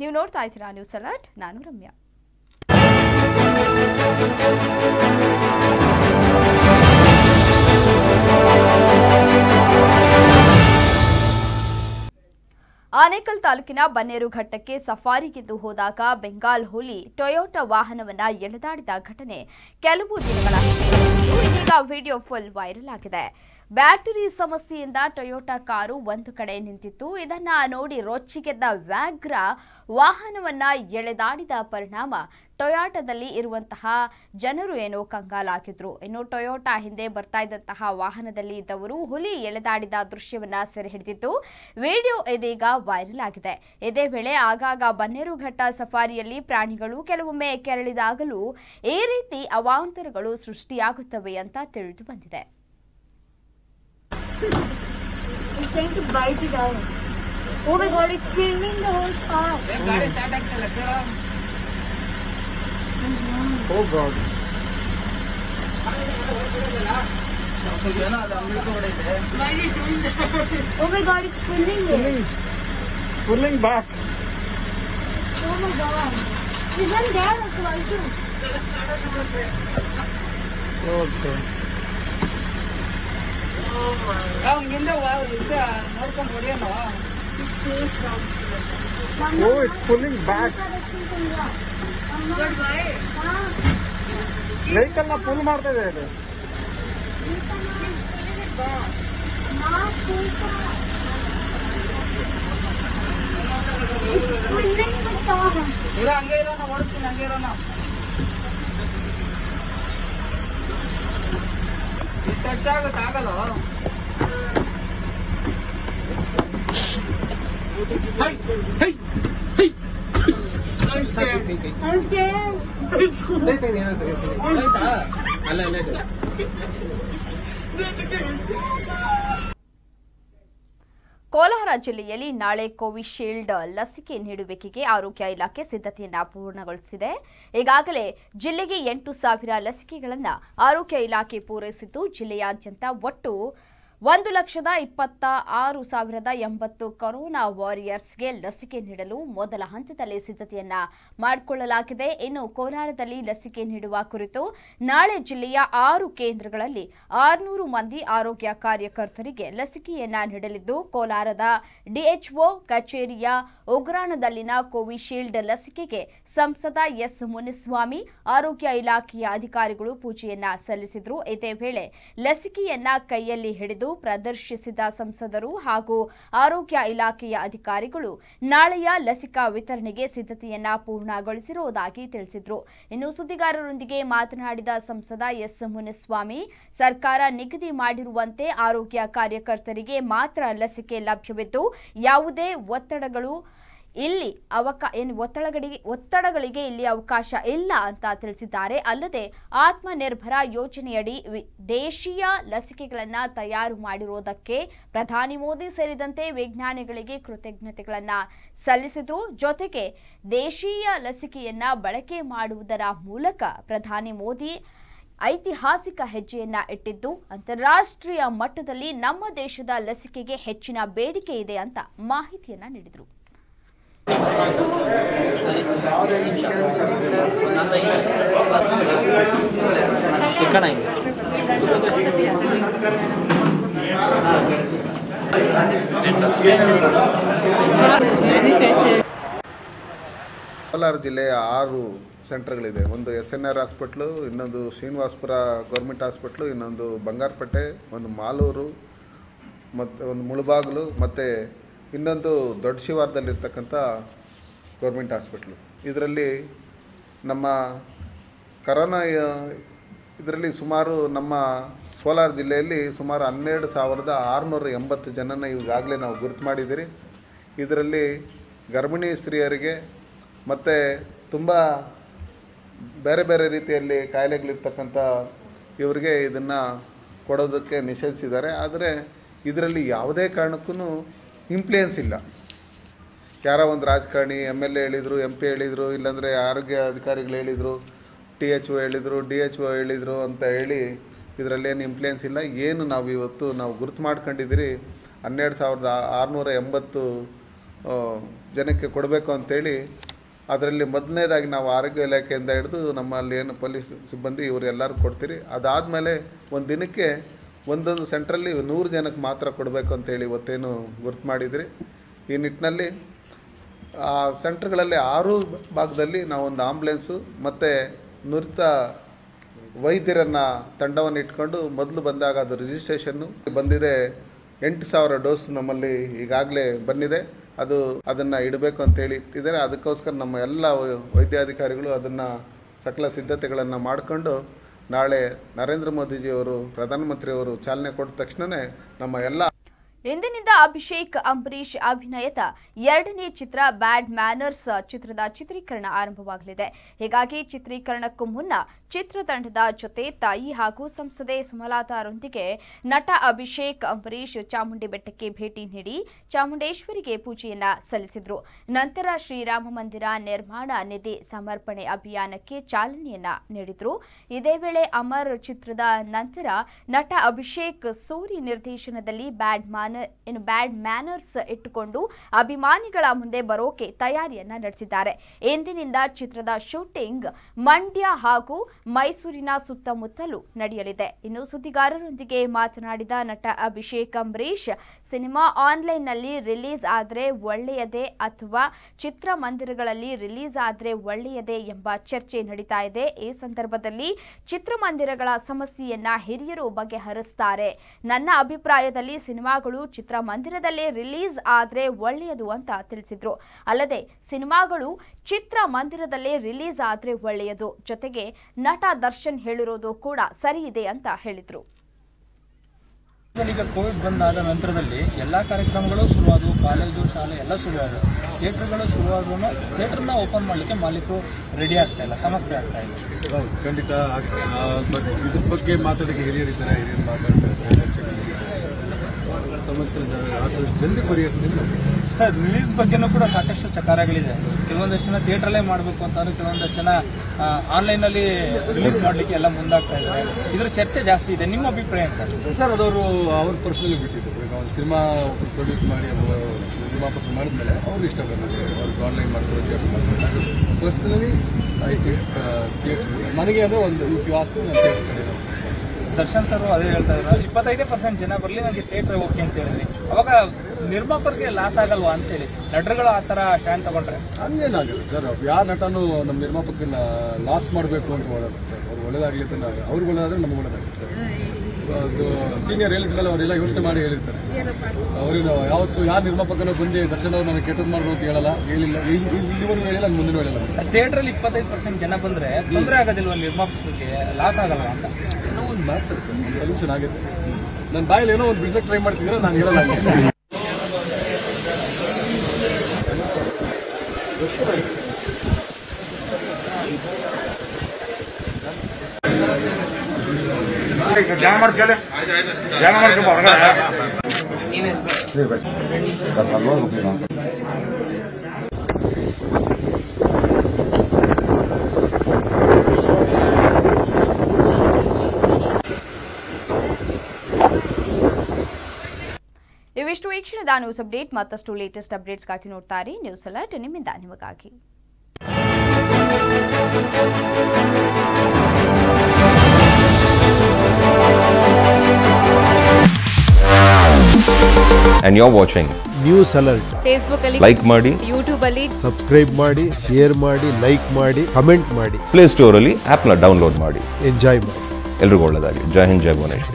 ನೀವು ನೋಡ್ತಾ ಇದ್ದೀರಾ ನ್ಯೂಸ್ ಅಲರ್ಟ್ ನಾನು ರಮ್ಯಾ ಆನೇಕಲ್ ತಾಲೂಕಿನ ಬನ್ನೇರು ಘಟ್ಟಕ್ಕೆ ಸಫಾರಿಗಿದ್ದು ಹೋದಾಗ ಬೆಂಗಾಲ್ ಹುಲಿ ಟೊಯೋಟಾ ವಾಹನವನ್ನ ಎಳೆದಾಡಿದ ಘಟನೆ ಕೆಲವು ದಿನಗಳ ಹಿಂದೆ ನಡೆದಿದ್ದು, ಇದೀಗ ವಿಡಿಯೋ ಫುಲ್ ವೈರಲ್ ಆಗಿದೆ ಬ್ಯಾಟರಿ ಸಮಸ್ಯೆಯಿಂದ ಟೊಯೋಟಾ ಕಾರು ಒಂದು ಕಡೆ ನಿಂತಿತ್ತು ಇದನ್ನ ನೋಡಿ ರೊಚ್ಚಿಗೆದ್ದ ವ್ಯಾಗ್ರ ವಾಹನವನ್ನ ಎಳೆದಾಡಿದ ಪರಿಣಾಮ ಟೊಯಾಟದಲ್ಲಿ ಇರುವಂತಹ ಜನರು ಏನೋ ಕಂಗಾಲಾಗಿದ್ರು ಇನ್ನು ಟೊಯೋಟಾ ಹಿಂದೆ ಬರ್ತಾ ಇದ್ದಂತಹ ವಾಹನದಲ್ಲಿ ಇದ್ದವರು ಹುಲಿ ಎಳೆದಾಡಿದ ದೃಶ್ಯವನ್ನ ಸೆರೆ ಹಿಡಿದಿತ್ತು ವಿಡಿಯೋ ಇದೀಗ ವೈರಲ್ ಆಗಿದೆ ಇದೇ ವೇಳೆ ಆಗಾಗ ಬನ್ನೇರುಘಟ್ಟ ಸಫಾರಿಯಲ್ಲಿ ಪ್ರಾಣಿಗಳು ಕೆಲವೊಮ್ಮೆ ಕೆರಳಿದಾಗಲೂ ಈ ರೀತಿ ಅವಾಂತರಗಳು ಸೃಷ್ಟಿಯಾಗುತ್ತವೆ ಅಂತ ತಿಳಿದು ಬಂದಿದೆ It's going to bite it out. Oh my god, it's filming the whole car. Oh God. Oh my god, it's pulling it. Pulling, pulling back. Oh my god. There's one there also, I too. Okay. Oh, it's pulling back. Vehicle ನ pull ಮಾಡ್ತಾ ಇದೆ ಅದು It's pulling the car. ಇರೋ ಹಂಗೆ ಇರೋಣ ಓಡಿಸ್ತೀನಿ ಹಂಗೆ ಇರೋಣ touch ಆಗುತ್ತೆ ಆಗಲ್ಲ high, high, high. I'm scared. ಆಯ್ತಾ? ಅಲ್ಲ ಅಲ್ಲ ಇದು. ಕೋಲಾರ ಜಿಲ್ಲೆಯಲ್ಲಿ ನಾಳೆ ಕೋವಿಶೀಲ್ಡ್ ಲಸಿಕೆ ನೀಡುವಿಕೆಗೆ ಆರೋಗ್ಯ ಇಲಾಖೆ ಸಿದ್ಧತೆಯನ್ನ ಪೂರ್ಣಗೊಳಿಸಿದೆ ಈಗಾಗಲೇ ಜಿಲ್ಲೆಗೆ ಎಂಟು ಸಾವಿರ ಲಸಿಕೆಗಳನ್ನು ಆರೋಗ್ಯ ಇಲಾಖೆ ಪೂರೈಸಿದ್ದು ಜಿಲ್ಲೆಯಾದ್ಯಂತ ಒಟ್ಟು ಒಂದು ಲಕ್ಷದ ಇಪ್ಪತ್ತ ಆರು ಸಾವಿರದ ಎಂಬತ್ತು ಕೊರೋನಾ ವಾರಿಯರ್ಸ್ಗೆ ಲಸಿಕೆ ನೀಡಲು ಮೊದಲ ಹಂತದಲ್ಲಿ ಸಿದ್ಧತೆಯನ್ನ ಮಾಡಿಕೊಳ್ಳಲಾಗಿದೆ ಇನ್ನು ಕೋಲಾರದಲ್ಲಿ ಲಸಿಕೆ ನೀಡುವ ಕುರಿತು ನಾಳೆ ಜಿಲ್ಲೆಯ ಆರು ಕೇಂದ್ರಗಳಲ್ಲಿ ಆರುನೂರು ಮಂದಿ ಆರೋಗ್ಯ ಕಾರ್ಯಕರ್ತರಿಗೆ ಲಸಿಕೆಯನ್ನ ನೀಡಲಿದ್ದು ಕೋಲಾರದ ಡಿಎಚ್ಒ ಕಚೇರಿಯ ಉಗ್ರಾಣದಲ್ಲಿನ ಕೋವಿಶೀಲ್ಡ್ ಲಸಿಕೆಗೆ ಸಂಸದ ಎಸ್ ಮುನಿಸ್ವಾಮಿ ಆರೋಗ್ಯ ಇಲಾಖೆಯ ಅಧಿಕಾರಿಗಳು ಪೂಜೆಯನ್ನ ಸಲ್ಲಿಸಿದ್ರು ಇದೇ ವೇಳೆ ಲಸಿಕೆಯನ್ನ ಕೈಯಲ್ಲಿ ಹಿಡಿದು ಪ್ರದರ್ಶಿಸಿದ ಸಂಸದರು ಹಾಗೂ ಆರೋಗ್ಯ ಇಲಾಖೆಯ ಅಧಿಕಾರಿಗಳು ನಾಳೆಯ ಲಸಿಕಾ ವಿತರಣೆಗೆ ಸಿದ್ಧತೆಯನ್ನ ಪೂರ್ಣಗೊಳಿಸಿರುವುದಾಗಿ ತಿಳಿಸಿದ್ರು ಇನ್ನು ಸುದ್ದಿಗಾರರೊಂದಿಗೆ ಮಾತನಾಡಿದ ಸಂಸದ ಎಸ್ ಮುನಿಸ್ವಾಮಿ ಸರ್ಕಾರ ನಿಗದಿ ಮಾಡಿರುವಂತೆ ಆರೋಗ್ಯ ಕಾರ್ಯಕರ್ತರಿಗೆ ಮಾತ್ರ ಲಸಿಕೆ ಲಭ್ಯವಿದ್ದು ಯಾವುದೇ ಒತ್ತಡಗಳು ಇಲ್ಲಿ ಅವಕಾ ಏನು ಒತ್ತಡಗಳಿಗೆ ಒತ್ತಡಗಳಿಗೆ ಇಲ್ಲಿ ಅವಕಾಶ ಇಲ್ಲ ಅಂತ ತಿಳಿಸಿದ್ದಾರೆ ಅಲ್ಲದೆ ಆತ್ಮನಿರ್ಭರ ಯೋಜನೆಯಡಿ ವಿ- ದೇಶೀಯ ಲಸಿಕೆಗಳನ್ನು ತಯಾರು ಮಾಡಿರುವುದಕ್ಕೆ ಪ್ರಧಾನಿ ಮೋದಿ ಸೇರಿದಂತೆ ವಿಜ್ಞಾನಿಗಳಿಗೆ ಕೃತಜ್ಞತೆಗಳನ್ನ ಸಲ್ಲಿಸಿದ್ರು ಜೊತೆಗೆ ದೇಶೀಯ ಲಸಿಕೆಯನ್ನ ಬಳಕೆ ಮಾಡುವುದರ ಮೂಲಕ ಪ್ರಧಾನಿ ಮೋದಿ ಐತಿಹಾಸಿಕ ಹೆಜ್ಜೆಯನ್ನ ಇಟ್ಟಿದ್ದು ಅಂತಾರಾಷ್ಟ್ರೀಯ ಮಟ್ಟದಲ್ಲಿ ನಮ್ಮ ದೇಶದ ಲಸಿಕೆಗೆ ಹೆಚ್ಚಿನ ಬೇಡಿಕೆ ಇದೆ ಅಂತ ಮಾಹಿತಿಯನ್ನ ನೀಡಿದರು ಕೋಲಾರ ಜಿಲ್ಲೆಯ ಆರು ಸೆಂಟರ್ಗಳಿದೆ ಒಂದು ಎಸ್ ಎನ್ ಆರ್ ಹಾಸ್ಪಿಟ್ಲು ಇನ್ನೊಂದು ಶ್ರೀನಿವಾಸಪುರ ಗೌರ್ಮೆಂಟ್ ಹಾಸ್ಪಿಟ್ಲು ಇನ್ನೊಂದು ಬಂಗಾರಪೇಟೆ ಒಂದು ಮಾಲೂರು ಮತ್ತು ಒಂದು ಮುಳುಬಾಗಿಲು ಮತ್ತು ಇನ್ನೊಂದು ದೊಡ್ಡ ಶಿವಾರದಲ್ಲಿರ್ತಕ್ಕಂಥ ಗೌರ್ಮೆಂಟ್ ಹಾಸ್ಪಿಟ್ಲು ಇದರಲ್ಲಿ ನಮ್ಮ ಕರೋನಾ ಇದರಲ್ಲಿ ಸುಮಾರು ನಮ್ಮ ಕೋಲಾರ ಜಿಲ್ಲೆಯಲ್ಲಿ ಸುಮಾರು ಹನ್ನೆರಡು ಸಾವಿರದ ಆರುನೂರ ಎಂಬತ್ತು ಜನನ ಈಗಾಗಲೇ ನಾವು ಗುರುತು ಮಾಡಿದ್ದೀರಿ ಇದರಲ್ಲಿ ಗರ್ಭಿಣಿ ಸ್ತ್ರೀಯರಿಗೆ ಮತ್ತು ತುಂಬ ಬೇರೆ ಬೇರೆ ರೀತಿಯಲ್ಲಿ ಕಾಯಿಲೆಗಳಿರ್ತಕ್ಕಂಥ ಇವರಿಗೆ ಇದನ್ನು ಕೊಡೋದಕ್ಕೆ ನಿಷೇಧಿಸಿದ್ದಾರೆ ಆದರೆ ಇದರಲ್ಲಿ ಯಾವುದೇ ಕಾರಣಕ್ಕೂ ಇಂಪ್ಲೂಯೆನ್ಸ್ ಇಲ್ಲ ಯಾರೋ ಒಂದು ರಾಜಕಾರಣಿ ಎಮ್ ಎಲ್ ಎ ಹೇಳಿದರು ಎಂ ಪಿ ಹೇಳಿದರು ಇಲ್ಲಾಂದರೆ ಆರೋಗ್ಯ ಅಧಿಕಾರಿಗಳು ಹೇಳಿದರು ಟಿ ಎಚ್ ಒ ಹೇಳಿದರು ಡಿ ಎಚ್ ಒ ಹೇಳಿದರು ಅಂತ ಹೇಳಿ ಇದರಲ್ಲೇನು ಇಂಪ್ಲೂಯೆನ್ಸ್ ಇಲ್ಲ ಏನು ನಾವು ಇವತ್ತು ನಾವು ಗುರುತು ಮಾಡ್ಕೊಂಡಿದ್ದೀರಿ ಹನ್ನೆರಡು ಸಾವಿರದ ಆರುನೂರ ಎಂಬತ್ತು ಆ, ಜನಕ್ಕೆ ಕೊಡಬೇಕು ಅಂತೇಳಿ ಅದರಲ್ಲಿ ಮೊದಲನೇದಾಗಿ ನಾವು ಆರೋಗ್ಯ ಇಲಾಖೆಯಿಂದ ಹಿಡಿದು ನಮ್ಮಲ್ಲಿ ಏನು ಪೊಲೀಸ್ ಸಿಬ್ಬಂದಿ ಇವರು ಎಲ್ಲರೂ ಕೊಡ್ತೀರಿ ಅದಾದಮೇಲೆ ಒಂದು ದಿನಕ್ಕೆ ಒಂದೊಂದು ಸೆಂಟ್ರಲ್ಲಿ ನೂರು ಜನಕ್ಕೆ ಮಾತ್ರ ಕೊಡಬೇಕು ಅಂತೇಳಿ ಇವತ್ತೇನು ಗುರ್ತು ಮಾಡಿದ್ರಿ ಈ ನಿಟ್ಟಿನಲ್ಲಿ ಆ ಸೆಂಟ್ರ್ಗಳಲ್ಲಿ ಆರು ಭಾಗದಲ್ಲಿ ನಾವೊಂದು ಆಂಬ್ಯುಲೆನ್ಸು ಮತ್ತು ನುರಿತ ವೈದ್ಯರನ್ನು ತಂಡವನ್ನು ಇಟ್ಕೊಂಡು ಮೊದಲು ಬಂದಾಗ ಅದು ರಿಜಿಸ್ಟ್ರೇಷನ್ನು ಬಂದಿದೆ ಎಂಟು ಸಾವಿರ ಡೋಸ್ ನಮ್ಮಲ್ಲಿ ಈಗಾಗಲೇ ಬಂದಿದೆ ಅದು ಅದನ್ನು ಇಡಬೇಕು ಅಂತೇಳಿ ಇಟ್ಟಿದ್ದಾರೆ ಅದಕ್ಕೋಸ್ಕರ ನಮ್ಮ ಎಲ್ಲ ವೈ- ವೈದ್ಯಾಧಿಕಾರಿಗಳು ಅದನ್ನು ಸಕಲ ಸಿದ್ಧತೆಗಳನ್ನು ಮಾಡಿಕೊಂಡು ನಾಳೆ ನರೇಂದ್ರ ಮೋದಿಜಿಯವರು ಪ್ರಧಾನಮಂತ್ರಿಯವರು ಚಾಲನೆ ಕೊಟ್ಟ ತಕ್ಷಣವೇ ನಮ್ಮ ಎಲ್ಲ ಇಂದಿನಿಂದ ಅಭಿಷೇಕ್ ಅಂಬರೀಷ್ ಅಭಿನಯದ ಎರಡನೇ ಚಿತ್ರ ಬ್ಯಾಡ್ ಮ್ಯಾನರ್ಸ್ ಚಿತ್ರದ ಚಿತ್ರೀಕರಣ ಆರಂಭವಾಗಲಿದೆ ಹೀಗಾಗಿ ಚಿತ್ರೀಕರಣಕ್ಕೂ ಮುನ್ನ ಚಿತ್ರತಂಡದ ಜೊತೆ ತಾಯಿ ಹಾಗೂ ಸಂಸದೆ ಸುಮಲತಾರೊಂದಿಗೆ ನಟ ಅಭಿಷೇಕ್ ಅಂಬರೀಷ್ ಚಾಮುಂಡಿ ಬೆಟ್ಟಕ್ಕೆ ಭೇಟಿ ನೀಡಿ ಚಾಮುಂಡೇಶ್ವರಿಗೆ ಪೂಜೆಯನ್ನ ಸಲ್ಲಿಸಿದ್ರು ನಂತರ ಶ್ರೀರಾಮ ಮಂದಿರ ನಿರ್ಮಾಣ ನಿಧಿ ಸಮರ್ಪಣೆ ಅಭಿಯಾನಕ್ಕೆ ಚಾಲನೆಯನ್ನ ನೀಡಿದ್ರು ಇದೇ ವೇಳೆ ಅಮರ್ ಚಿತ್ರದ ನಂತರ ನಟ ಅಭಿಷೇಕ್ ಸೂರಿ ನಿರ್ದೇಶನದಲ್ಲಿ ಬ್ಯಾಡ್ ಮ್ಯಾನರ್ ಏನು ಬ್ಯಾಡ್ ಮ್ಯಾನರ್ಸ್ ಇಟ್ಟುಕೊಂಡು ಅಭಿಮಾನಿಗಳ ಮುಂದೆ ಬರೋಕೆ ತಯಾರಿಯನ್ನ ನಡೆಸಿದ್ದಾರೆ ಇಂದಿನಿಂದ ಚಿತ್ರದ ಶೂಟಿಂಗ್ ಮಂಡ್ಯ ಹಾಗೂ ಮೈಸೂರಿನ ಸುತ್ತಮುತ್ತಲೂ ನಡೆಯಲಿದೆ ಇನ್ನು ಸುದ್ದಿಗಾರರೊಂದಿಗೆ ಮಾತನಾಡಿದ ನಟ ಅಭಿಷೇಕ್ ಅಂಬರೀಷ್ ಸಿನಿಮಾ ಆನ್ಲೈನ್ನಲ್ಲಿ ರಿಲೀಸ್ ಆದರೆ ಒಳ್ಳೆಯದೇ ಅಥವಾ ಚಿತ್ರಮಂದಿರಗಳಲ್ಲಿ ರಿಲೀಸ್ ಆದರೆ ಒಳ್ಳೆಯದೇ ಎಂಬ ಚರ್ಚೆ ನಡೀತಾ ಇದೆ ಈ ಸಂದರ್ಭದಲ್ಲಿ ಚಿತ್ರಮಂದಿರಗಳ ಸಮಸ್ಯೆಯನ್ನ ಹಿರಿಯರು ಬಗೆಹರಿಸ್ತಾರೆ ನನ್ನ ಅಭಿಪ್ರಾಯದಲ್ಲಿ ಸಿನಿಮಾಗಳು ಚಿತ್ರಮಂದಿರದಲ್ಲೇ ರಿಲೀಸ್ ಆದರೆ ಒಳ್ಳೆಯದು ಅಂತ ತಿಳಿಸಿದ್ರು ಅಲ್ಲದೆ ಸಿನಿಮಾಗಳು ಚಿತ್ರಮಂದಿರದಲ್ಲೇ ರಿಲೀಸ್ ಆದರೆ ಒಳ್ಳೆಯದು ಜೊತೆಗೆ ನಟ ದರ್ಶನ್ ಹೇಳಿರೋದು ಕೂಡ ಸರಿ ಇದೆ ಅಂತ ಹೇಳಿದ್ರು ಈಗ ಕೋವಿಡ್ ಬಂದಾದ ನಂತರದಲ್ಲಿ ಎಲ್ಲ ಕಾರ್ಯಕ್ರಮಗಳು ಶುರುವಾದವು ಕಾಲೇಜು ಶಾಲೆ ಎಲ್ಲ ಶುರುವಾದವು ಥಿಯೇಟರ್ಗಳು ಶುರುವಾದ್ರೂ ಥಿಯೇಟರ್ನ ಓಪನ್ ಮಾಡಲಿಕ್ಕೆ ಮಾಲೀಕರು ರೆಡಿ ಆಗ್ತಾ ಇಲ್ಲ ಸಮಸ್ಯೆ ಆಗ್ತಾ ಇದೆ ಹೌದು ಖಂಡಿತ ಬಟ್ ಇದ್ರ ಬಗ್ಗೆ ಮಾತಾಡೋಕ್ಕೆ ಹಿರಿಯರಿದ್ದಾರೆ ಹಿರಿಯರು ಮಾತಾಡ್ತಾರೆ ಚರ್ಚೆಗಳಿದೆ. ಸಮಸ್ಯೆ ಆದಷ್ಟು ಜಲ್ದಿ ಪರಿಹರಿಸ್ತೀನಿ ರಿಲೀಸ್ ಬಗ್ಗೆನೂ ಕೂಡ ಸಾಕಷ್ಟು ಚಕಾರಗಳಿದೆ ಕೆಲವೊಂದಷ್ಟು ಜನ ಥಿಯೇಟ್ರಲ್ಲೇ ಮಾಡಬೇಕು ಅಂತಂದ್ರೆ ಕೆಲವೊಂದಷ್ಟು ಜನ ಆನ್ಲೈನಲ್ಲಿ ರಿಲೀಸ್ ಮಾಡಲಿಕ್ಕೆ ಎಲ್ಲ ಮುಂದಾಗ್ತಾ ಇದ್ದಾರೆ ಇದ್ರ ಚರ್ಚೆ ಜಾಸ್ತಿ ಇದೆ ನಿಮ್ಮ ಅಭಿಪ್ರಾಯ ಏನು ಸರ್ ಸರ್ ಅದವರು ಅವ್ರ ಪರ್ಸ್ನಲಿ ಬಿಟ್ಟಿದ್ದು ಈಗ ಒಂದು ಸಿನಿಮಾ ಪ್ರೊಡ್ಯೂಸ್ ಮಾಡಿ ಒಬ್ಬ ನಿರ್ಮಾಪಕರು ಮಾಡಿದ್ಮೇಲೆ ಅವ್ರು ಇಷ್ಟ ಬಂದಿದೆ ಅವ್ರಿಗೆ ಆನ್ಲೈನ್ ಮಾಡ್ತಾರೆ ಥಿಯೇಟರ್ ಮಾಡ್ತಾರೆ ಅದು ಪರ್ಸ್ನಲಿ ಐ ಥಿಂಕ್ ಥಿಯೇಟರ್ ನನಗೆ ಅಂದರೆ ಒಂದು ಇಫ್ ಯು ಆಸ್ಕ್ ನಾನು ಥಿಯೇಟರ್ ಕಡೆ ಇರೋದು. ದರ್ಶನ್ ಸರ್ ಅದೇ ಹೇಳ್ತಾ ಇದ್ದಾರೆ ಇಪ್ಪತ್ತೈದೇ ಪರ್ಸೆಂಟ್ ಜನ ಬರಲಿ ನನಗೆ ಥಿಯೇಟರ್ ಓಕೆ ಅಂತ ಹೇಳಿದ್ರಿ ಅವಾಗ ನಿರ್ಮಾಪಕರಿಗೆ ಲಾಸ್ ಆಗಲ್ವಾ ಅಂತೇಳಿ ನಟರುಗಳು ಆ ಥರ ಸ್ಟ್ಯಾಂಡ್ ತಗೊಂಡ್ರೆ ಹಂಗೇನಾಗಲ್ಲ ಸರ್ ಯಾವ ನಟನು ನಮ್ಮ ನಿರ್ಮಾಪಕನ ಲಾಸ್ ಮಾಡಬೇಕು ಅಂತ ಮಾಡೋದು ಸರ್ ಅವ್ರು ಒಳ್ಳೇದಾಗಲಿ ಅಂತ ನಾವು ಅವ್ರಿಗೆ ಒಳ್ಳೇದಾದ್ರೆ ನಮ್ಗೆ ಒಳ್ಳೇದಾಗುತ್ತೆ ಸರ್ ಅದು ಸೀನಿಯರ್ ಹೇಳಿದ್ಮೇಲೆ ಅವರೆಲ್ಲ ಯೋಚನೆ ಮಾಡಿ ಹೇಳಿರ್ತಾರೆ ಅವ್ರಿಗೆ ಯಾವತ್ತು ಯಾವ ನಿರ್ಮಾಪಕನ ಬಂದು ದರ್ಶನ್ ಅವ್ರು ನನಗೆ ಕೆಟ್ಟದ್ದು ಮಾಡ್ಬೋದು ಅಂತ ಹೇಳಲ್ಲ ಹೇಳಿಲ್ಲ ಇ- ಇ- ಇಲ್ಲಿವರೆಗೂ ಹೇಳಿಲ್ಲ ಮುಂದಿನ ಹೇಳಿಲ್ಲ ಥಿಯೇಟ್ರಲ್ಲಿ ಇಪ್ಪತ್ತೈದು ಪರ್ಸೆಂಟ್ ಜನ ಬಂದ್ರೆ ತೊಂದರೆ ಆಗೋದಿಲ್ವ ನಿರ್ಮಾಪಕರಿಗೆ ಲಾಸ್ ಆಗಲ್ವಾ ಅಂತ ಏನೋ ಒಂದು ಮಾಡ್ತಾರೆ ಸರ್ ಒಂದು ಸೊಲ್ಯೂಷನ್ ಆಗುತ್ತೆ ನನ್ನ ಬಾಯಲ್ಲಿ ಏನೋ ಒಂದು ಬಿಡ್ಸಕ್ಕೆ ಟ್ರೈ ಮಾಡ್ತಿದ್ರೆ ನಾನು ಹೇಳಲ್ಲ ಹಂಗೆ. ಇವಿಷ್ಟು ಈ ಕ್ಷಣದ ನ್ಯೂಸ್ ಅಪ್ಡೇಟ್ ಮತ್ತಷ್ಟು ಲೇಟೆಸ್ಟ್ ಅಪ್ಡೇಟ್ಸ್ಗಾಗಿ ನೋಡ್ತಾ ಇರಿ ನ್ಯೂಸ್ ಅಲರ್ಟ್ ನಿಮ್ಮಿಂದ ನಿಮಗಾಗಿ and you're watching. News alert Facebook ಅಲ್ಲಿ Like ಮಾಡಿ ಯೂಟ್ಯೂಬ್ ಅಲ್ಲಿ ಸಬ್ಸ್ಕ್ರೈಬ್ ಮಾಡಿ ಶೇರ್ ಮಾಡಿ ಲೈಕ್ ಮಾಡಿ ಕಮೆಂಟ್ ಮಾಡಿ ಪ್ಲೇ ಸ್ಟೋರಲ್ಲಿ ಆ್ಯಪ್ನ ಡೌನ್ಲೋಡ್ ಮಾಡಿ ಎಂಜಾಯ್ ಮಾಡಿ ಎಲ್ರಿಗೂ ಒಳ್ಳೆಯದಾಗಲಿ ಜೈ ಹಿಂದ್ ಜೈ ಭುವನೇಶ್ವರ್